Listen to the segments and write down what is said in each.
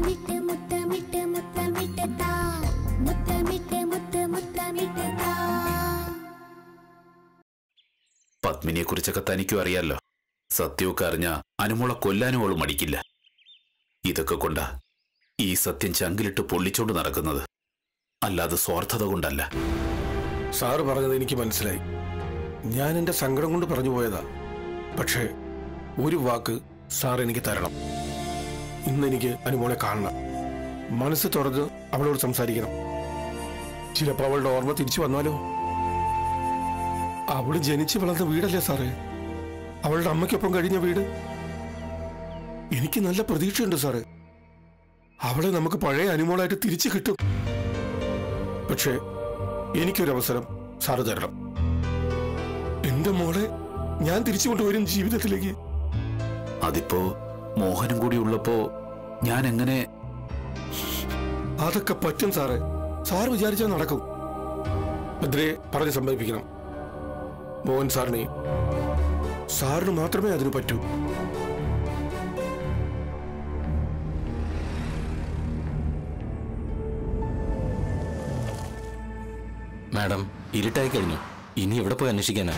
മുത്തമിട്ട് മുത്തമിട്ട് മുത്തമിട്ട് താ മുത്തമിട്ട് മുത്ത് മുത്തമിട്ട് താ പത്മിനിയെ കുറിച്ചൊക്കെ തനിക്കും അറിയാലോ സത്യമൊക്കെ അറിഞ്ഞ അനുമോളെ കൊല്ലാനും അവൾ മടിക്കില്ല ഇതൊക്കെ കൊണ്ടാ ഈ സത്യം ചങ്കിലിട്ട് പൊള്ളിച്ചോണ്ട് നടക്കുന്നത് അല്ലാതെ സ്വാർത്ഥത കൊണ്ടല്ല സാറ് പറഞ്ഞത് എനിക്ക് മനസ്സിലായി ഞാൻ എന്റെ സങ്കടം കൊണ്ട് പറഞ്ഞു പോയതാ പക്ഷേ ഒരു വാക്ക് സാർ എനിക്ക് തരണം ഇന്ന് എനിക്ക് അനുമോളെ കാണണം മനസ്സ് തുറന്ന് അവളോട് സംസാരിക്കണം ചിലപ്പോൾ അവളുടെ ഓർമ്മ തിരിച്ചു വന്നാലോ അവള് ജനിച്ചു വളർന്ന വീടല്ലേ സാറേ അവളുടെ അമ്മയ്ക്കൊപ്പം കഴിഞ്ഞ വീട് എനിക്ക് നല്ല പ്രതീക്ഷയുണ്ട് സാറേ അവളെ നമുക്ക് പഴയ അനുമോളായിട്ട് തിരിച്ചു കിട്ടും പക്ഷേ എനിക്കൊരവസരം സാറ് തരണം എന്റെ മോളെ ഞാൻ തിരിച്ചു കൊണ്ടുവരും ജീവിതത്തിലേക്ക് അതിപ്പോ മോഹനും കൂടി ഉള്ളപ്പോ ഞാൻ എങ്ങനെ അതൊക്കെ പറ്റും സാറേ സാർ വിചാരിച്ചാൽ നടക്കും ഭദ്രയെ പറഞ്ഞ് സമ്മതിപ്പിക്കണം മോഹൻ സാറിനെ സാറിന് മാത്രമേ അതിന് പറ്റൂ മാഡം ഇരുട്ടായി കഴിഞ്ഞു ഇനി എവിടെ പോയി അന്വേഷിക്കാനാ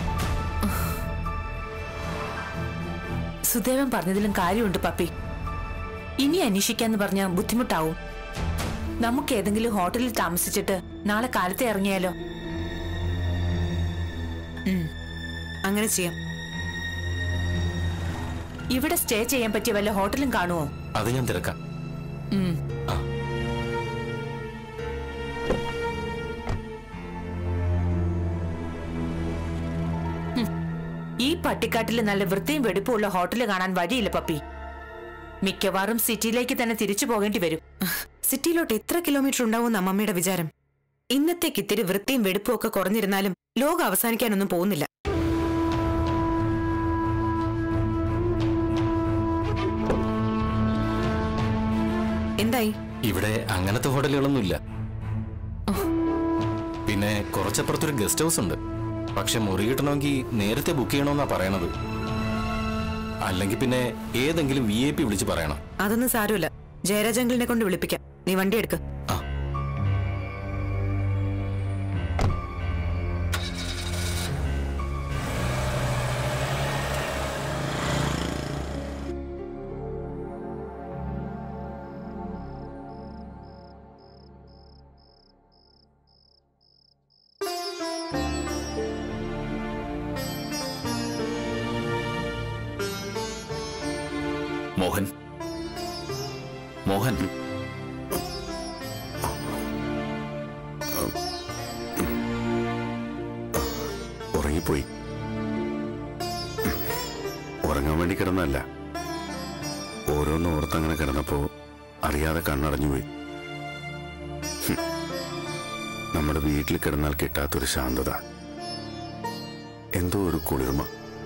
സുദേവൻ പറഞ്ഞതിലും കാര്യമുണ്ട് പപ്പി ഇനി അന്വേഷിക്കാന്ന് പറഞ്ഞാൽ ബുദ്ധിമുട്ടാവും നമുക്ക് ഏതെങ്കിലും ഹോട്ടലിൽ താമസിച്ചിട്ട് നാളെ കാലത്തെ ഇറങ്ങിയാലോ അങ്ങനെ ചെയ്യാം ഇവിടെ സ്റ്റേ ചെയ്യാൻ പറ്റിയ വല്ല ഹോട്ടലും കാണുമോ അത് ഞാൻ തിരക്കാം ഉം. ആ ഈ പട്ടിക്കാട്ടിൽ നല്ല വൃത്തിയും വെടുപ്പുള്ള ഹോട്ടൽ കാണാൻ വഴിയില്ല പപ്പി മിക്കവാറും സിറ്റിയിലേക്ക് തന്നെ തിരിച്ചു പോകേണ്ടി വരും സിറ്റിയിലോട്ട് എത്ര കിലോമീറ്റർ ഉണ്ടാവും അമ്മമ്മയുടെ വിചാരം ഇന്നത്തേക്ക് ഇത്തിരി വൃത്തിയും വെടുപ്പും ഒക്കെ കുറഞ്ഞിരുന്നാലും ലോകം അവസാനിക്കാനൊന്നും പോകുന്നില്ല എന്തായി ഇവിടെ അങ്ങനത്തെ ഹോട്ടലുകളൊന്നുമില്ല പിന്നെ കുറച്ചപ്പുറത്തൊരു ഗസ്റ്റ് ഹൗസ് ഉണ്ട് പക്ഷെ മുറി കിട്ടണമെങ്കിൽ നേരത്തെ ബുക്ക് ചെയ്യണമെന്നാ പറയണത് അല്ലെങ്കിൽ പിന്നെ ഏതെങ്കിലും വി ഐ പി വിളിച്ച് പറയണം അതൊന്നും സാരമില്ല ജയരാജങ്കിളിനെ കൊണ്ട് വിളിപ്പിക്കാം നീ വണ്ടി എടുക്ക് ആ മോഹൻ മോഹൻ ഉറങ്ങിപ്പോയി ഉറങ്ങാൻ വേണ്ടി കിടന്നല്ല ഓരോന്ന് ഓർത്തങ്ങനെ കിടന്നപ്പോ അറിയാതെ കണ്ണടഞ്ഞുപോയി ഹും. നമ്മുടെ വീട്ടിൽ കിടന്നാൽ കിട്ടാത്തൊരു ശാന്തത എന്തോ ഒരു കുളിർമ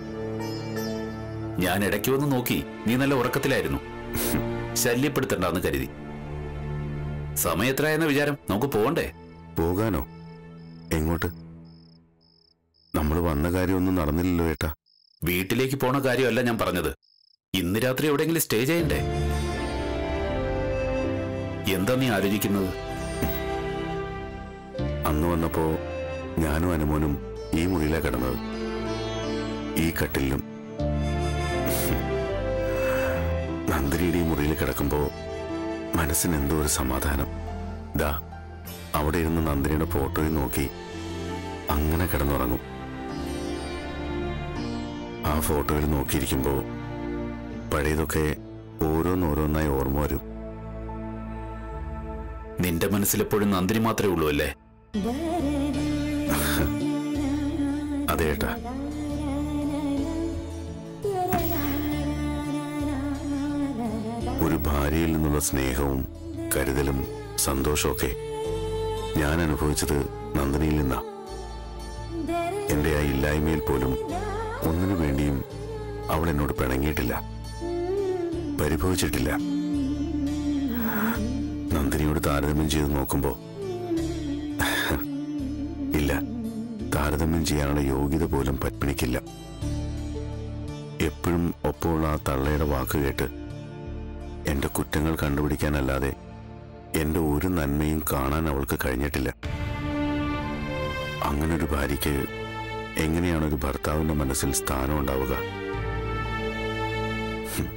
ഞാൻ ഇടയ്ക്ക് വന്ന് നോക്കി നീ നല്ല ഉറക്കത്തിലായിരുന്നു ശല്യപ്പെടുത്തണ്ടെന്ന് കരുതി സമയം എത്രയെന്ന വിചാരം നമുക്ക് പോകണ്ടേ പോകാനോ എങ്ങോട്ട് നമ്മൾ വന്ന കാര്യമൊന്നും നടന്നില്ലല്ലോ ഏട്ടാ വീട്ടിലേക്ക് പോണ കാര്യമല്ല ഞാൻ പറഞ്ഞത് ഇന്ന് രാത്രി എവിടെയെങ്കിലും സ്റ്റേ ചെയ്യണ്ടേ എന്താ നീ ആലോചിക്കുന്നത് അന്ന് വന്നപ്പോ ഞാനും അനുമോനും ഈ മുറിയിലാ കിടന്നത് ഈ കട്ടിലും നന്ദിനിയുടെ ഈ മുറിയിൽ കിടക്കുമ്പോ മനസ്സിന് എന്തോ ഒരു സമാധാനം ദാ അവിടെ ഇരുന്ന് നന്ദിനിയുടെ ഫോട്ടോയിൽ നോക്കി അങ്ങനെ കിടന്നുറങ്ങും ആ ഫോട്ടോയിൽ നോക്കിയിരിക്കുമ്പോ പഴയതൊക്കെ ഓരോന്നോരോന്നായി ഓർമ്മ വരും നിന്റെ മനസ്സിലെപ്പോഴും നന്ദിനി മാത്രമേ ഉള്ളൂ അല്ലേ അതെ ഏട്ടാ ഒരു ഭാര്യയിൽ നിന്നുള്ള സ്നേഹവും കരുതലും സന്തോഷമൊക്കെ ഞാൻ അനുഭവിച്ചത് നന്ദിനിയിൽ നിന്നാ എന്റെ ആ ഇല്ലായ്മയിൽ പോലും ഒന്നിനു വേണ്ടിയും അവൾ എന്നോട് പിണങ്ങിയിട്ടില്ല പരിഭവിച്ചിട്ടില്ല നന്ദിനിയോട് താരതമ്യം ചെയ്ത് നോക്കുമ്പോ ഇല്ല താരതമ്യം ചെയ്യാനുള്ള യോഗ്യത പോലും പത്മിനിക്കില്ല എപ്പോഴും ഒപ്പമുള്ള ആ തള്ളയുടെ വാക്ക് കേട്ട് എന്റെ കുറ്റങ്ങൾ കണ്ടുപിടിക്കാനല്ലാതെ എന്റെ ഒരു നന്മയും കാണാൻ അവൾക്ക് കഴിഞ്ഞിട്ടില്ല അങ്ങനൊരു ഭാര്യയ്ക്ക് എങ്ങനെയാണ് ഒരു ഭർത്താവിന്റെ മനസ്സിൽ സ്ഥാനം ഉണ്ടാവുക ഹും.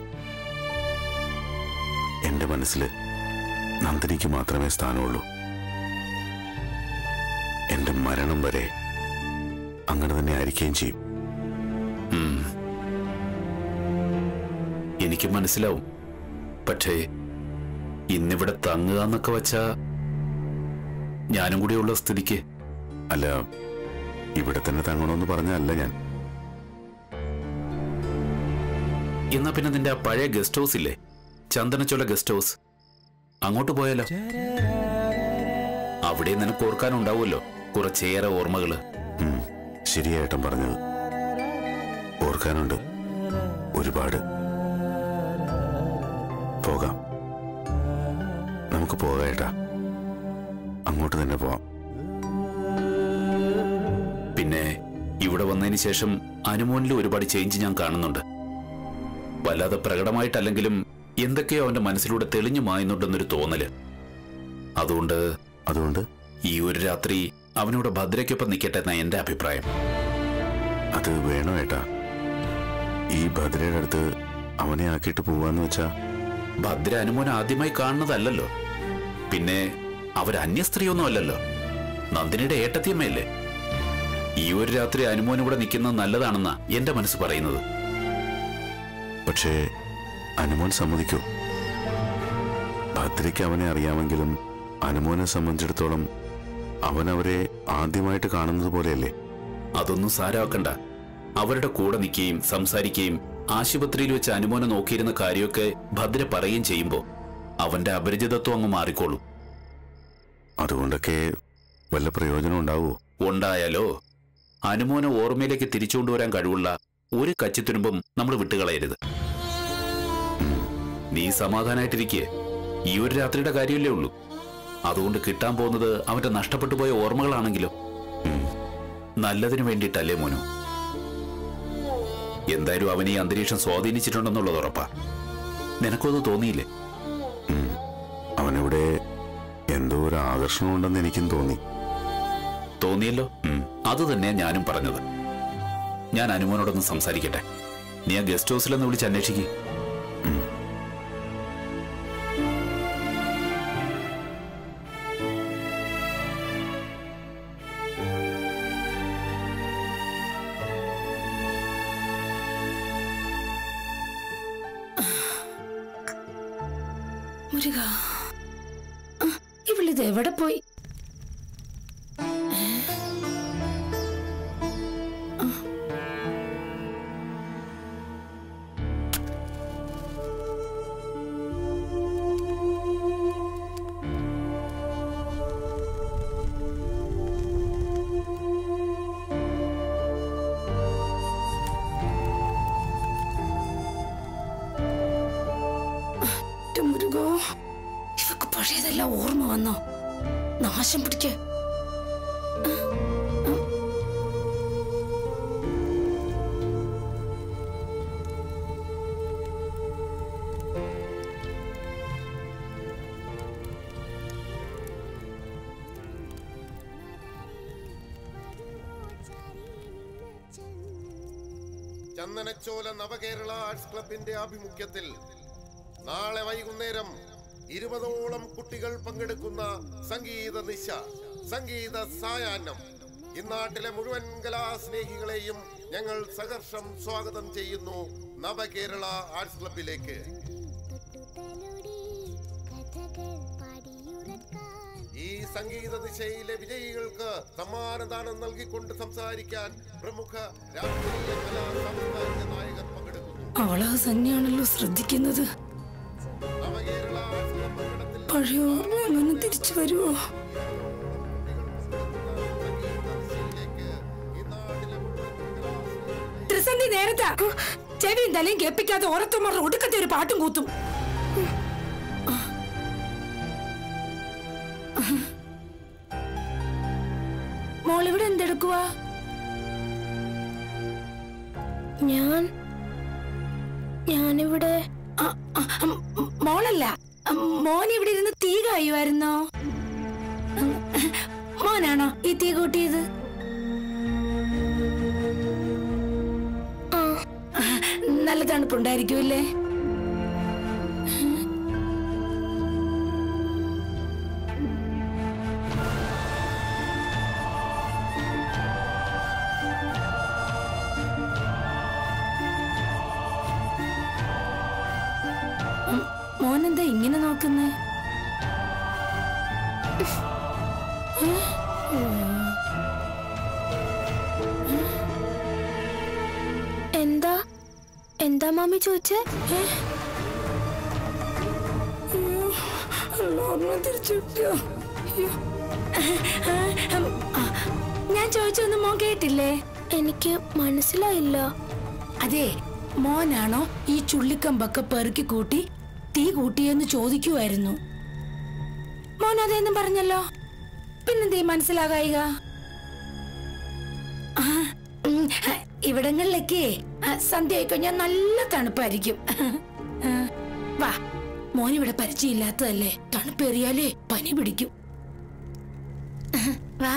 എന്റെ മനസ്സിൽ നന്ദിനിക്ക് മാത്രമേ സ്ഥാനമുള്ളൂ എന്റെ മരണം വരെ അങ്ങനെ തന്നെ ആയിരിക്കുകയും ചെയ്യും ഉം. എനിക്ക് മനസ്സിലാവും പക്ഷേ ഇന്നിവിടെ തങ്ങുക എന്നൊക്കെ വച്ചാ ഞാനും കൂടിയുള്ള സ്ഥിതിക്ക് അല്ല ഇവിടെ തന്നെ തങ്ങണമെന്ന് പറഞ്ഞല്ല ഞാൻ എന്നാ പിന്നെ നിന്റെ ആ പഴയ ഗസ്റ്റ് ഹൗസ് ഇല്ലേ ചന്ദനച്ചോല ഗസ്റ്റ് ഹൗസ് അങ്ങോട്ട് പോയാലോ അവിടെ നിനക്ക് ഓർക്കാനുണ്ടാവുമല്ലോ കുറച്ചേറെ ഓർമ്മകള് ഉം, ശരിയായിട്ടും പറഞ്ഞത് ഓർക്കാനുണ്ട് ഒരുപാട് പോകാം നമുക്ക് പോകാേട്ടാ അങ്ങോട്ട് തന്നെ പോവാം പിന്നെ ഇവിടെ വന്നതിന് ശേഷം അനുമോനിൽ ഒരുപാട് ചേഞ്ച് ഞാൻ കാണുന്നുണ്ട് വല്ലാതെ പ്രകടമായിട്ടല്ലെങ്കിലും എന്തൊക്കെയോ അവന്റെ മനസ്സിലൂടെ തെളിഞ്ഞു മായുന്നുണ്ടെന്നൊരു തോന്നല് അതുകൊണ്ട് അതുകൊണ്ട് ഈ ഒരു രാത്രി അവനോട് ഭദ്രയ്ക്കൊപ്പം നിൽക്കട്ടെ എന്നാ എന്റെ അഭിപ്രായം അത് വേണോ ഏട്ടാ ഈ ഭദ്രയുടെ അടുത്ത് അവനെ ആക്കിയിട്ട് പോവാന്ന് വെച്ചാ ഭദ്ര അനുമോൻ ആദ്യമായി കാണുന്നതല്ലല്ലോ പിന്നെ അവർ അന്യസ്ത്രീയൊന്നും അല്ലല്ലോ നന്ദിനിയുടെ ഏട്ടത്തിയമ്മയല്ലേ ഈ ഒരു രാത്രി അനുമോൻ ഇവിടെ നിൽക്കുന്നത് നല്ലതാണെന്നാ എന്റെ മനസ്സ് പറയുന്നത് പക്ഷേ അനുമോൻ സമ്മതിക്കൂ ഭദ്രയ്ക്ക് അവനെ അറിയാമെങ്കിലും അനുമോനെ സംബന്ധിച്ചിടത്തോളം അവൻ അവരെ ആദ്യമായിട്ട് കാണുന്നത് പോലെയല്ലേ അതൊന്നും സാരമാക്കണ്ട അവരുടെ കൂടെ നിൽക്കുകയും സംസാരിക്കുകയും ആശുപത്രിയിൽ വെച്ച് അനുമോനെ നോക്കിയിരുന്ന കാര്യമൊക്കെ ഭദ്ര പറയുകയും ചെയ്യുമ്പോൾ അവന്റെ അപരിചിതത്വം അങ്ങ് മാറിക്കോളും അതുകൊണ്ടൊക്കെ വല്ല പ്രയോജനം ഉണ്ടാവുമോ ഉണ്ടായാലോ അനുമോനെ ഓർമ്മയിലേക്ക് തിരിച്ചുകൊണ്ടുവരാൻ കഴിവുള്ള ഒരു കച്ചിത്തുരുമ്പും നമ്മൾ വിട്ടുകളയരുത് നീ സമാധാനായിട്ടിരിക്കേ ഈ ഒരു രാത്രിയുടെ കാര്യമല്ലേ ഉള്ളൂ അതുകൊണ്ട് കിട്ടാൻ പോകുന്നത് അവന്റെ നഷ്ടപ്പെട്ടു പോയ ഓർമ്മകളാണെങ്കിലോ ഉം. നല്ലതിനു വേണ്ടിയിട്ടല്ലേ മോനു എന്തായാലും അവൻ ഈ അന്തരീക്ഷം സ്വാധീനിച്ചിട്ടുണ്ടെന്നുള്ളത് ഉറപ്പാ നിനക്കൊന്നും തോന്നിയില്ലേ അവനിവിടെ എന്തോ ഒരു ആകർഷണം ഉണ്ടെന്ന് എനിക്കും തോന്നി തോന്നിയല്ലോ അത് തന്നെയാ ഞാനും പറഞ്ഞത് ഞാൻ അനുമോനോടൊന്ന് സംസാരിക്കട്ടെ നീ ആ ഗസ്റ്റ് ഹൗസിലൊന്ന് വിളിച്ച് അന്വേഷിക്കുക മുരുക ഇവളിത് എവിടെ പോയി എന്റെ മുരുകോ ഇവക്ക് പഴയതെല്ലാം ഓർമ്മ വന്നോ നാശം പിടിക്ക് ചന്ദനച്ചോല നവകേരള ആർട്സ് ക്ലബിന്റെ ആഭിമുഖ്യത്തിൽ നാളെ വൈകുന്നേരം ഇരുപതോളം കുട്ടികൾ പങ്കെടുക്കുന്ന സംഗീത നിശ സംഗീത സായാഹ്നം ഇന്നാട്ടിലെ മുഴുവൻ കലാസ്നേഹികളെയും ഞങ്ങൾ സഹർഷം സ്വാഗതം ചെയ്യുന്നു നവകേരള ആർട്സ് ക്ലബിലേക്ക് ഈ സംഗീത ദിശയിലെ വിജയികൾക്ക് സമ്മാനദാനം നൽകിക്കൊണ്ട് സംസാരിക്കാൻ പ്രമുഖ രാഷ്ട്രീയ കലാ സാംസ്കാരിക നായകർ പങ്കെടുക്കുന്നു അവളത് തന്നെയാണല്ലോ ശ്രദ്ധിക്കുന്നത് നവകേരള ആർട്സ് ക്ലബ് അങ്കണത്തിൽ പഴയ ഓർമ്മ അങ്ങനെ തിരിച്ചു വരുമോ ത്രിസന്ധി നേരത്തെ ചെവിയും തലയും കേൾപ്പിക്കാതെ ഓരത്തുമാർ ഒടുക്കത്തെ ഒരു പാട്ടും കൂത്തും മോളിവിടെ എന്തെടുക്കുവാ ഞാൻ ഞാനിവിടെ മോളെ അതല്ല മോൻ ഇവിടെ ഇരുന്ന് തീ കായുമായിരുന്നോ മോനാണോ ഈ തീ കൂട്ടിയത് നല്ല തണുപ്പുണ്ടായിരിക്കുമല്ലേ മോനെന്താ ഇങ്ങനെ നോക്കുന്നേ എന്താ എന്താ മാമി ചോദിച്ചേ ഓർമ്മ തിരിച്ചു കിട്ടിയോ? അയ്യോ. ആ, ഞാൻ ചോദിച്ചൊന്നും മോൻ കേട്ടില്ലേ എനിക്ക് മനസ്സിലായില്ല അതെ മോനാണോ ഈ ചുള്ളിക്കമ്പൊക്കെ പെറുക്കി കൂട്ടി തീ കൂട്ടിയെന്ന് ചോദിക്കുമായിരുന്നു മോൻ അതേന്നും പറഞ്ഞല്ലോ പിന്നെന്തേ മനസ്സിലാകായിക ആ, ഉം, ആ, ഇവിടങ്ങളിലൊക്കെ ആ, സന്ധ്യ കഴിഞ്ഞാൽ നല്ല തണുപ്പായിരിക്കും ആ, വാ മോൻ ഇവിടെ പരിചയമില്ലാത്തതല്ലേ തണുപ്പേറിയാലേ പനി പിടിക്കും വാ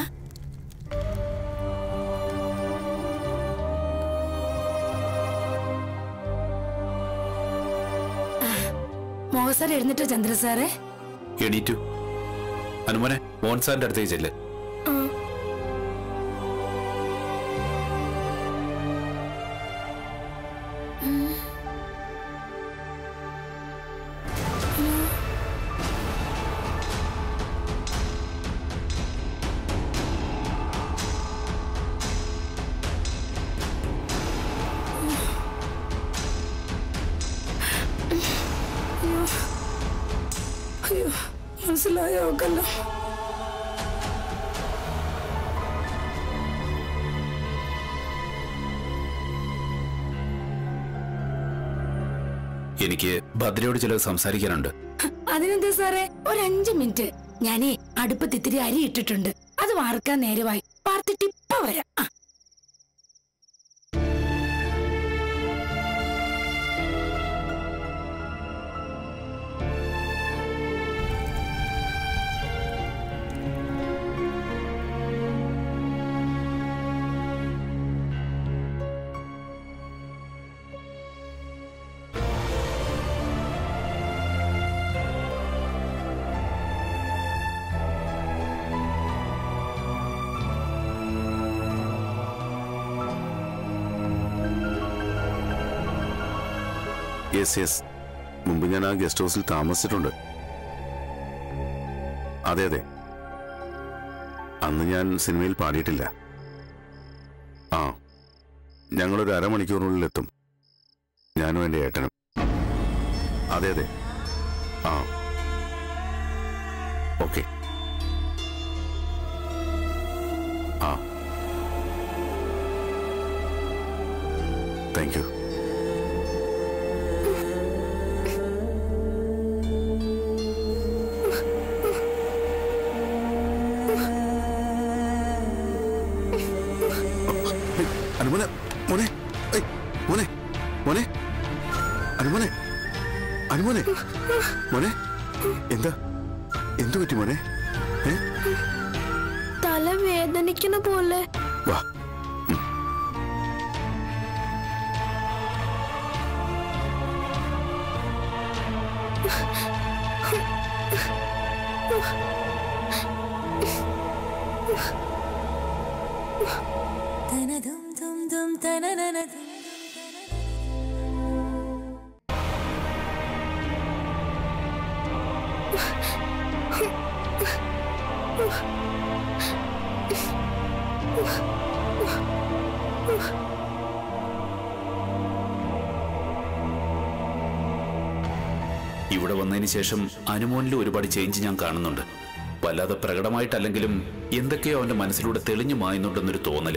മോഹസാർ എഴുന്നിട്ടോ ചന്ദ്ര സാറേ എണീറ്റു അനുമോനെ മോൻസാറിന്റെ അടുത്തേക്ക് ചെല്ല് അയ്യോ മനസ്സിലായോ അവക്കല്ലോ എനിക്ക് ഭദ്രയോട് ചിലത് സംസാരിക്കാനുണ്ട് അതിനെന്താ സാറേ ഒരു അഞ്ചു മിനിറ്റ് ഞാനേ അടുപ്പത്ത് ഇത്തിരി അരി ഇട്ടിട്ടുണ്ട് അത് വാർക്കാൻ നേരമായി വാർത്തിട്ട് ഇപ്പൊ വരാം ആ. യെസ് യെസ് മുമ്പ് ഞാൻ ആ ഗസ്റ്റ് ഹൗസിൽ താമസിച്ചിട്ടുണ്ട് അതെ അതെ അന്ന് ഞാൻ സിനിമയിൽ പാടിയിട്ടില്ല ആ ഞങ്ങളൊരു അരമണിക്കൂറിനുള്ളിൽ എത്തും ഞാനും എൻ്റെ ഏട്ടനും അതെ അതെ ആ ഓക്കെ ആ താങ്ക് യു അനുമോനെ മോനെ ഏയ്, മോനെ മോനെ അനുമോനെ അനുമോനെ മോനെ എന്താ എന്തു പറ്റി മോനെ ഏ തല വേദനിക്കുന്ന പോലെ വാ ഇവിടെ വന്നതിന് ശേഷം അനുമോനിൽ ഒരുപാട് ചേഞ്ച് ഞാൻ കാണുന്നുണ്ട് വല്ലാതെ പ്രകടമായിട്ടല്ലെങ്കിലും എന്തൊക്കെയോ അവന്റെ മനസ്സിലൂടെ തെളിഞ്ഞു മായുന്നുണ്ടെന്നൊരു തോന്നല്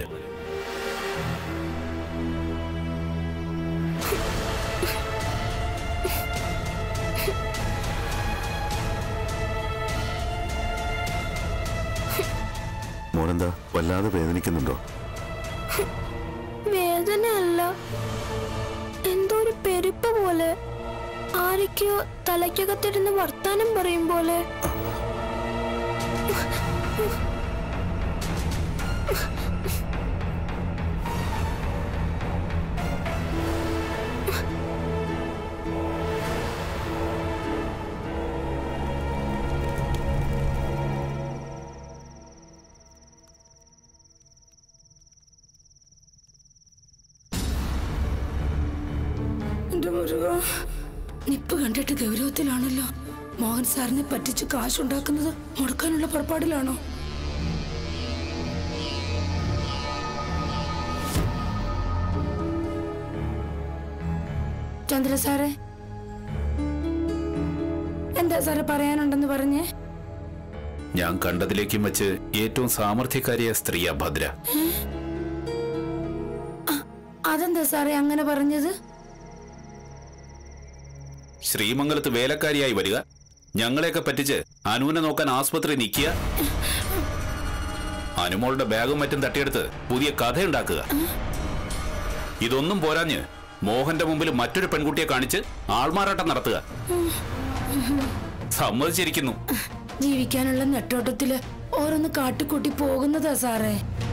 മോനെന്താ വല്ലാതെ വേദനിക്കുന്നുണ്ടോ വേദനയല്ല എന്തോ ഒരു പെരുപ്പ് പോലെ ആരോ ആരൊക്കെയോ തലയ്ക്കകത്തിരുന്ന് വർത്താനം പറയും പോലെ എന്റെ മുരുക നിപ്പ് കണ്ടിട്ട് ഗൗരവത്തിലാണല്ലോ മോഹൻ സാറിനെ പറ്റിച്ച് കാശുണ്ടാക്കുന്നത് മുടക്കാനുള്ള പുറപ്പാടിലാണോ ചന്ദ്ര സാറേ എന്താ സാറേ പറയാനുണ്ടെന്ന് പറഞ്ഞേ ഞാൻ കണ്ടതിലേക്കും വെച്ച് ഏറ്റവും സാമർഥ്യക്കാരിയ സ്ത്രീയാ ഭദ്ര അതെന്താ സാറേ അങ്ങനെ പറഞ്ഞത് ശ്രീമംഗലത്ത് വേലക്കാരിയായി വരിക ഞങ്ങളെയൊക്കെ പറ്റിച്ച് അനുവിനെ നോക്കാൻ ആസ്പത്രി നിൽക്കുക അനുമോളുടെ ബാഗും മറ്റും തട്ടിയെടുത്ത് പുതിയ കഥയുണ്ടാക്കുക ഇതൊന്നും പോരാഞ്ഞ് മോഹന്റെ മുമ്പിൽ മറ്റൊരു പെൺകുട്ടിയെ കാണിച്ച് ആൾമാറാട്ടം നടത്തുക സമ്മതിച്ചിരിക്കുന്നു ജീവിക്കാനുള്ള നെട്ടോട്ടത്തില് ഓരോന്ന് കാട്ടിക്കൂട്ടി പോകുന്നതാ സാറേ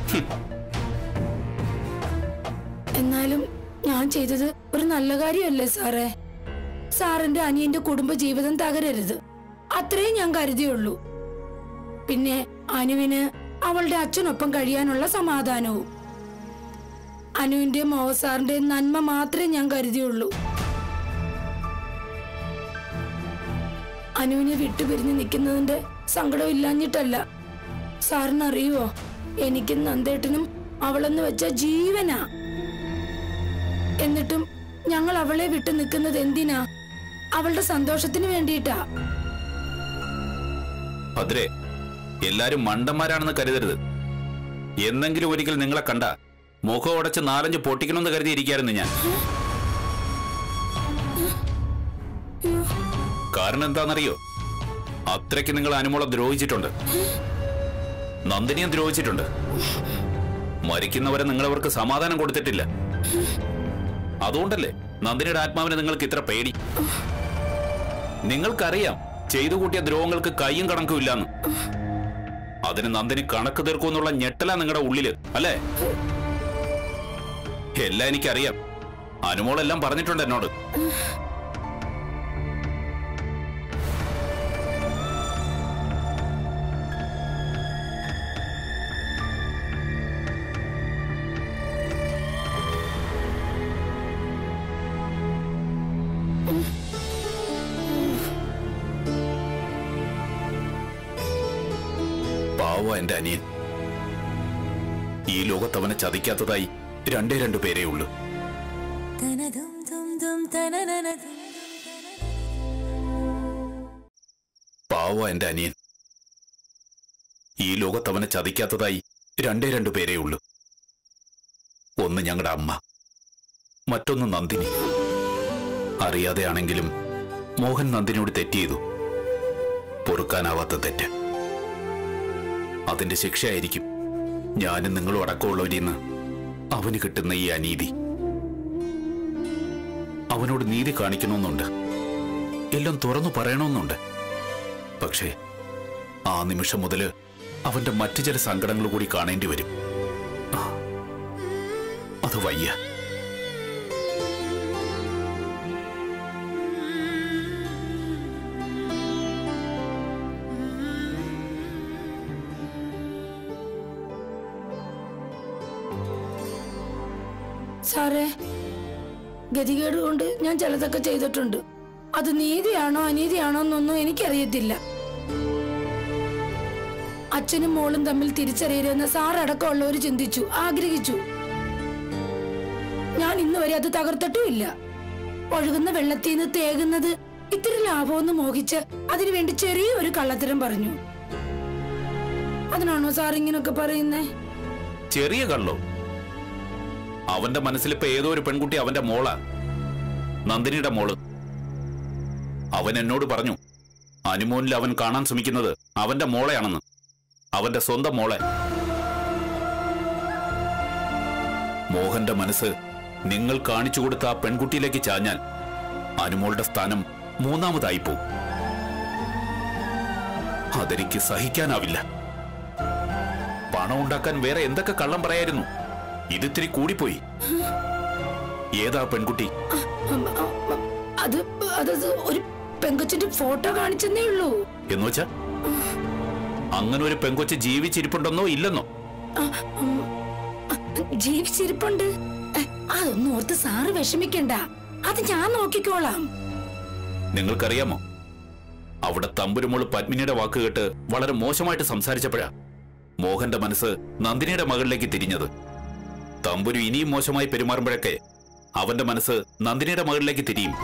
എന്നാലും ഞാൻ ചെയ്തത് ഒരു നല്ല കാര്യമല്ലേ സാറേ സാറിന്റെ അനിയന്റെ കുടുംബ ജീവിതം തകരരുത് അത്രയും ഞാൻ കരുതിയുള്ളൂ പിന്നെ അനുവിന് അവളുടെ അച്ഛനൊപ്പം കഴിയാനുള്ള സമാധാനവും അനുവിന്റെ മോഹസാറിന്റെ നന്മ മാത്രമേ ഞാൻ കരുതിയുള്ളൂ അനുവിനെ വിട്ടുപിരിഞ്ഞ് നിൽക്കുന്നതിന്റെ സങ്കടം ഇല്ലാഞ്ഞിട്ടല്ല സാറിന് അറിയുവോ എനിക്കും നന്ദേട്ടനും അവളെന്ന് വെച്ച ജീവനാ എന്നിട്ടും ഞങ്ങൾ അവളെ വിട്ടു നിൽക്കുന്നത് എന്തിനാ അവളുടെ സന്തോഷത്തിന് വേണ്ടിയിട്ടാ ഭദ്രേ എല്ലാരും മണ്ടന്മാരാണെന്ന് കരുതരുത് എന്നെങ്കിലും ഒരിക്കൽ നിങ്ങളെ കണ്ട മുഖം ഉടച്ച് നാലഞ്ച് പൊട്ടിക്കണമെന്ന് കരുതിയിരിക്കായിരുന്നു ഞാൻ കാരണം എന്താണെന്നറിയോ അത്രയ്ക്ക് നിങ്ങൾ അനുമോളെ ദ്രോഹിച്ചിട്ടുണ്ട് നന്ദിനിയും ദ്രോഹിച്ചിട്ടുണ്ട് മരിക്കുന്നവരെ നിങ്ങളവർക്ക് സമാധാനം കൊടുത്തിട്ടില്ല അതുകൊണ്ടല്ലേ നന്ദിനിയുടെ ആത്മാവിനെ നിങ്ങൾക്ക് ഇത്ര പേടി നിങ്ങൾക്കറിയാം ചെയ്തു കൂട്ടിയ ദ്രോഹങ്ങൾക്ക് കയ്യും കണക്കും ഇല്ലാന്ന് അതിന് നന്ദിനി കണക്ക് തീർക്കുമെന്നുള്ള ഞെട്ടലാ നിങ്ങളുടെ ഉള്ളില് അല്ലേ എല്ലാം എനിക്കറിയാം അനുമോളെല്ലാം പറഞ്ഞിട്ടുണ്ട് എന്നോട് പാവ എന്റെ അനിയൻ ഈ ലോകത്ത് അവനെ ചതിക്കാത്തതായി രണ്ടേ രണ്ടു പേരേ ഉള്ളൂ പാവ എന്റെ അനിയൻ ഈ ലോകത്ത് അവനെ ചതിക്കാത്തതായി രണ്ടേ രണ്ടു പേരേ ഉള്ളൂ ഒന്ന് ഞങ്ങളുടെ അമ്മ മറ്റൊന്ന് നന്ദിനി അറിയാതെയാണെങ്കിലും മോഹൻ നന്ദിനിയോട് തെറ്റ് ചെയ്തു പൊറുക്കാനാവാത്ത തെറ്റ് അതിന്റെ ശിക്ഷയായിരിക്കും ഞാനും നിങ്ങളും അടക്കമുള്ളവരിന്ന് അവന് കിട്ടുന്ന ഈ അനീതി അവനോട് നീതി കാണിക്കണമെന്നുണ്ട് എല്ലാം തുറന്നു പറയണമെന്നുണ്ട് പക്ഷേ ആ നിമിഷം മുതല് അവന്റെ മറ്റു ചില സങ്കടങ്ങൾ കൂടി കാണേണ്ടി വരും ആ, അത് വയ്യ സാറേ ഗതികേട് കൊണ്ട് ഞാൻ ചിലതൊക്കെ ചെയ്തിട്ടുണ്ട് അത് നീതിയാണോ അനീതിയാണോ എന്നൊന്നും എനിക്കറിയത്തില്ല അച്ഛനും മോളും തമ്മിൽ തിരിച്ചറിയരുതെന്ന് സാറടക്കമുള്ളവർ ചിന്തിച്ചു ആഗ്രഹിച്ചു ഞാൻ ഇന്ന് വരെ അത് തകർത്തിട്ടുമില്ല ഒഴുകുന്ന വെള്ളത്തിൽ നിന്ന് തേകുന്നത് ഇത്തിരി ലാഭമെന്ന് മോഹിച്ച് അതിനുവേണ്ടി ചെറിയൊരു കള്ളത്തരം പറഞ്ഞു അതിനാണോ സാർ ഇങ്ങനൊക്കെ പറയുന്നേ ചെറിയ കള്ളോ അവന്റെ മനസ്സിലിപ്പോ ഏതോ ഒരു പെൺകുട്ടി അവന്റെ മോളാ നന്ദിനിയുടെ മോള് അവൻ എന്നോട് പറഞ്ഞു അനുമോനിൽ അവൻ കാണാൻ ശ്രമിക്കുന്നത് അവന്റെ മോളെയാണെന്ന് അവന്റെ സ്വന്തം മോളെ മോഹന്റെ മനസ്സ് നിങ്ങൾ കാണിച്ചു കൊടുത്ത ആ പെൺകുട്ടിയിലേക്ക് ചാഞ്ഞാൽ അനുമോളുടെ സ്ഥാനം മൂന്നാമതായി പോവും അതെനിക്ക് സഹിക്കാനാവില്ല പണം ഉണ്ടാക്കാൻ വേറെ എന്തൊക്കെ കള്ളം പറയായിരുന്നു ഇതിത്തിരി കൂടിപ്പോയി ഏതാ പെൺകുട്ടി ഉം, ഉം, ഉം, അത് അത് ഒരു പെങ്കൊച്ചിന്റെ ഫോട്ടോ കാണിച്ചെന്നേ ഉള്ളൂ എന്ന് വെച്ചാ അങ്ങനെ ഒരു പെങ്കൊച്ച് ജീവിച്ചിരിപ്പുണ്ടെന്നോ ഇല്ലെന്നോ ആ, ഉം, ആ, ജീവിച്ചിരിപ്പുണ്ട് എ, അതൊന്നും ഓർത്ത് സാറ് വിഷമിക്കണ്ട അത് ഞാൻ നോക്കിക്കോളാം നിങ്ങൾക്കറിയാമോ അവിടെ തമ്പുരുമോള് പത്മിനിയുടെ വാക്ക് കേട്ട് വളരെ മോശമായിട്ട് സംസാരിച്ചപ്പോഴാ മോഹന്റെ മനസ്സ് നന്ദിനിയുടെ മകളിലേക്ക് തിരിഞ്ഞത് തമ്പുരു ഇനിയും മോശമായി പെരുമാറുമ്പോഴൊക്കെ അവന്റെ മനസ്സ് നന്ദിനിയുടെ മകളിലേക്ക് തിരിയും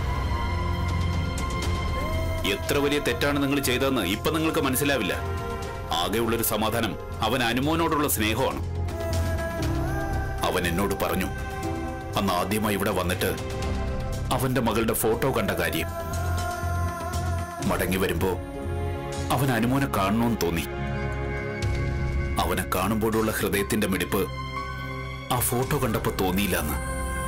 എത്ര വലിയ തെറ്റാണ് നിങ്ങൾ ചെയ്തതെന്ന് ഇപ്പൊ നിങ്ങൾക്ക് മനസ്സിലാവില്ല ആകെയുള്ളൊരു സമാധാനം അവൻ അനുമോനോടുള്ള സ്നേഹമാണ് അവൻ എന്നോട് പറഞ്ഞു അന്ന് ആദ്യമായി ഇവിടെ വന്നിട്ട് അവന്റെ മകളുടെ ഫോട്ടോ കണ്ട കാര്യം മടങ്ങി വരുമ്പോ അവൻ അനുമോനെ കാണണമെന്ന് തോന്നി അവനെ കാണുമ്പോഴുള്ള ഹൃദയത്തിന്റെ മിടിപ്പ് ആ ഫോട്ടോ കണ്ടപ്പോ തോന്നിയില്ലെന്ന്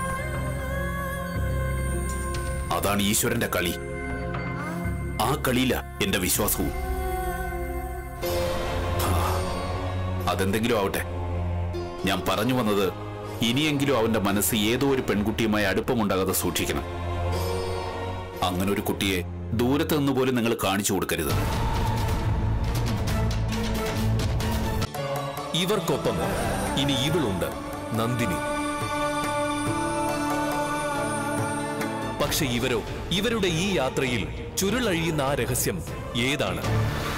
അതാണ് ഈശ്വരന്റെ കളി ആ കളിയില എന്റെ വിശ്വാസവും ആ, അതെന്തെങ്കിലും ആവട്ടെ ഞാൻ പറഞ്ഞു വന്നത് ഇനിയെങ്കിലും അവന്റെ മനസ്സ് ഏതോ ഒരു പെൺകുട്ടിയുമായി അടുപ്പമുണ്ടാകാതെ സൂക്ഷിക്കണം അങ്ങനെ ഒരു കുട്ടിയെ ദൂരത്ത് നിന്ന് പോലും നിങ്ങൾ കാണിച്ചു കൊടുക്കരുത് ഇവർക്കൊപ്പം ഇനി ഇവളുണ്ട് നന്ദിനി പക്ഷെ ഇവരോ ഇവരുടെ ഈ യാത്രയിൽ ചുരുളഴിയുന്ന ആ രഹസ്യം ഏതാണ്